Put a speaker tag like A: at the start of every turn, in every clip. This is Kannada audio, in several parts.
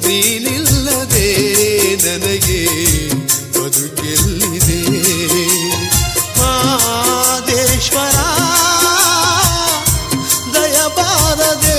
A: ನೀನಿಲ್ಲದೆ ನನಗೆ ಬದುಕೆಲ್ಲಿದೆ ಮಾದೇಶ್ವರ ದಯಬಾರದೆ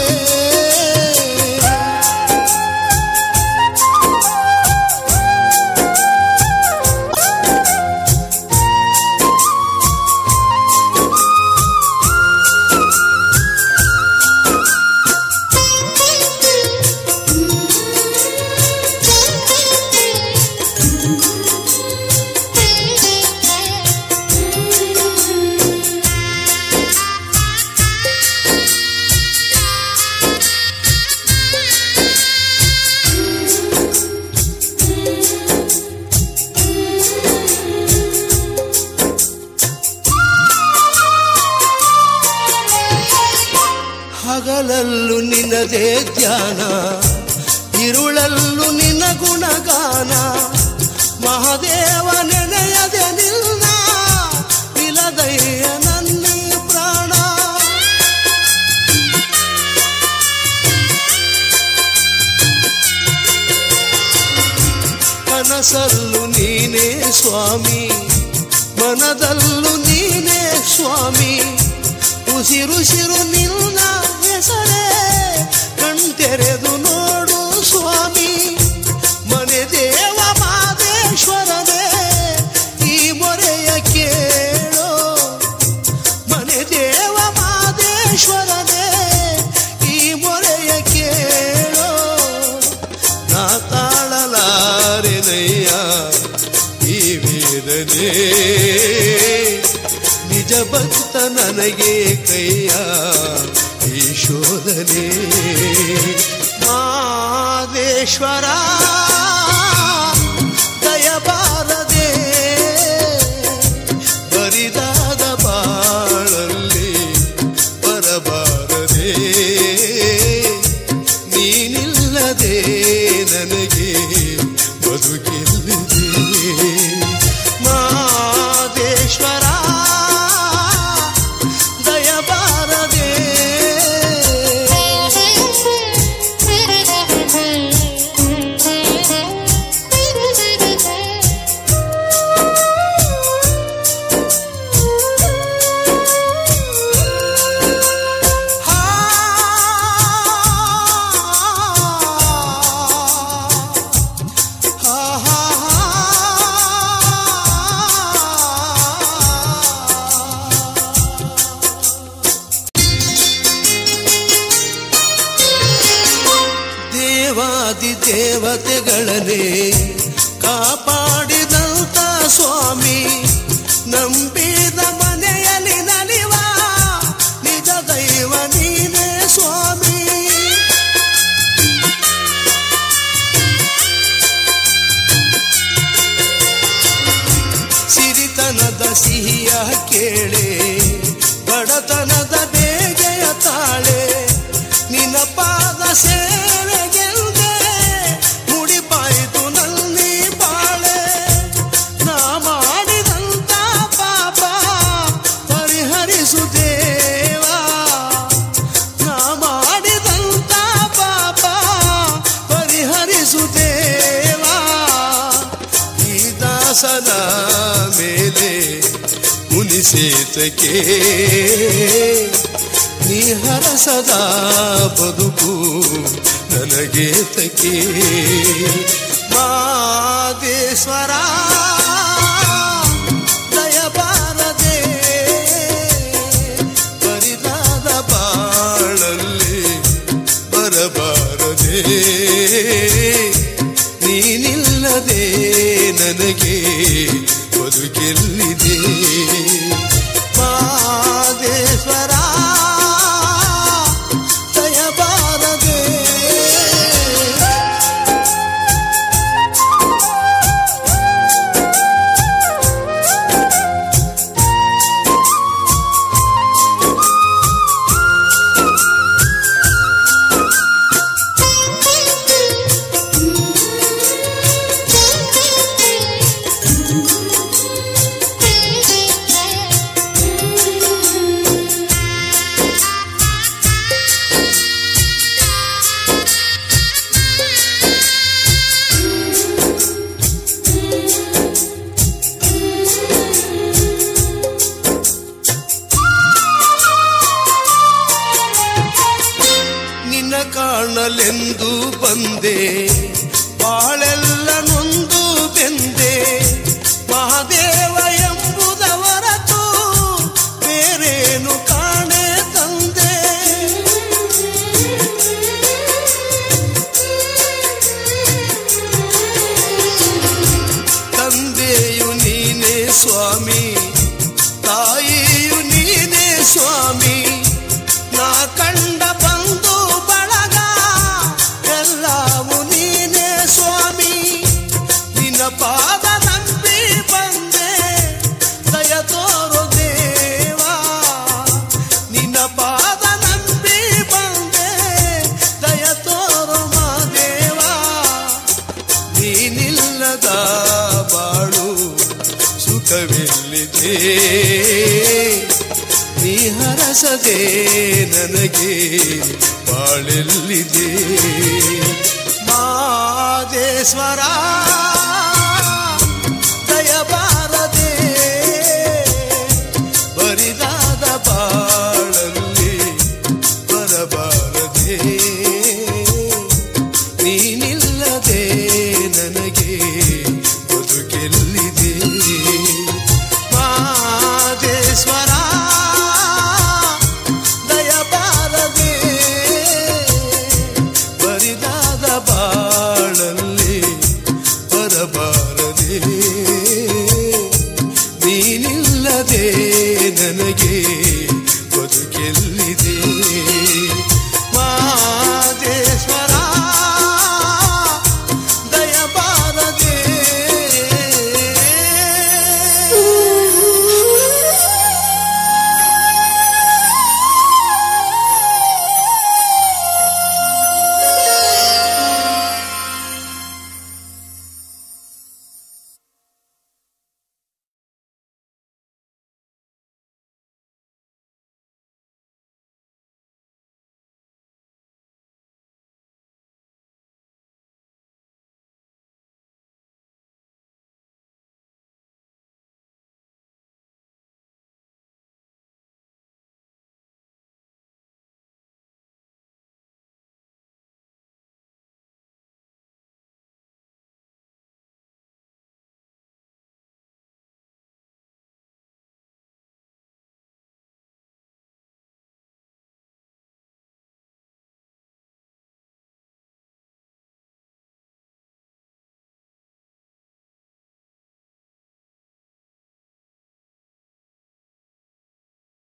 A: ಹಗಲಲ್ಲೂ ನಿನ್ನದೇ ಧ್ಯಾನ ಇರುಳಲ್ಲೂ ನಿನ್ನ ಗುಣಗಾನ ಮಹಾದೇವ ನೆನೆಯದೆ ನಿನ್ನ ಇಲದಯ್ಯ ನನ್ನಿ ಪ್ರಾಣ ಕನಸಲ್ಲೂ ನೀನೇ ಸ್ವಾಮಿ ಮನದಲ್ಲೂ ನೀನೇ ಸ್ವಾಮಿ ಉಸಿರುಸಿರು ನಿನ್ನ ಹೆಸರೇ ಕಣ್ತೆರೆದು ನೋಡು ಸ್ವಾಮಿ ಮನೆ ದೇವ ಮಾದೇಶ್ವರನೇ ಈ ಮೊರೆಯ ಕೇಳೋ ಮನೆ ದೇವ ಮಾದೇಶ್ವರನೇ ಈ ಮೊರೆಯ ಕೇಳೋ ನಾ ತಾಳಲಾರೆನಯ್ಯ ಈ ವೇದನೆ ನಿಜ ಭಕ್ತ ನನಗೆ ಕೈಯ ಈ ಶೋಧನೆ ಮಾದೇಶ್ವರ ದಯಬಾರದೆ ಬರಿದಾದ ಬಾಳಲ್ಲಿ ಬರಬಾರದೆ ನೀನಿಲ್ಲದೆ ನನಗೆ ಬದುಕಿಲ್ಲಿದೆ ಮಾದೇಶ್ವರ ದಯಬಾರದೆ ಹಾ ಹಾ ಹಾ ದೇವಾದಿ ದೇವತೆಗಳನ್ನೇ ಕಾಪಾಡಿದಂತ ಸ್ವಾಮಿ ನಂಬಿದ ಮನೆಯಲ್ಲಿ ನಲಿವ ನಿಜ ದೈವ ನೀನೇ ಸ್ವಾಮಿ ಸಿರಿತನದ ಸಿಹಿಯ ಕೇಳೆ ಬಡತನದ ಬೇಗೆಯ ತಾಳೆ ನಿನ್ನ ಪಾದ ಸೇವೆಗೆಂದೇ ಮುಡಿಪಾಯಿತು ನಲ್ಲಿ ಬಾಳೆ ನಾ ಮಾಡಿದಂತ ಪಾಪ ಪರಿಹರಿಸು ದೇವಾ ನಾ ಮಾಡಿದಂತ ಪಾಪ ಪರಿಹರಿಸು ದೇವಾ ಈ ದಾಸನ ಮೇಲೆ ಮುನಿಸೇತಕ್ಕೆ ನೀ ಹರಸದ ಬದುಕು ನನಗೆ ತಕೆ ಮಾದೇಶ್ವರ ದಯಬಾರದೆ ಬರಿದಾದ ಬಾಳಲ್ಲಿ ಬರಬಾರದೆ ನೀನಿಲ್ಲದೆ ನನಗೆ ಬದುಕೆಲ್ಲಿದೆ ಮಾದೇಶ್ವರ ದಯಬಾರದೆ
B: Thank you.
A: ಸ್ವಾಮಿ ತಾಯಿಯು ನೀನೇ ಸ್ವಾಮಿ ನಾ ಕಂಡ ಬಂದು ಬಳಗ ಎಲ್ಲವೂ ನೀನೇ ಸ್ವಾಮಿ ನಿನ್ನ ಪಾದ ನಂಬಿ ಬಂದೆ ದಯ ತೋರು ದೇವಾ ನಿನ್ನ ಪಾದ ನಂಬಿ ಬಂದೆ ದಯ ತೋರು ಮಾದೇವಾ ನೀನಿಲ್ಲದ ಬಾಳು ಸುಖವೆಲ್ಲಿದೆ ನೀ ಹರಸದೆ ನನಗೆ ಬಾಳೆಲ್ಲಿದೆ ಮಾದೇಶ್ವರ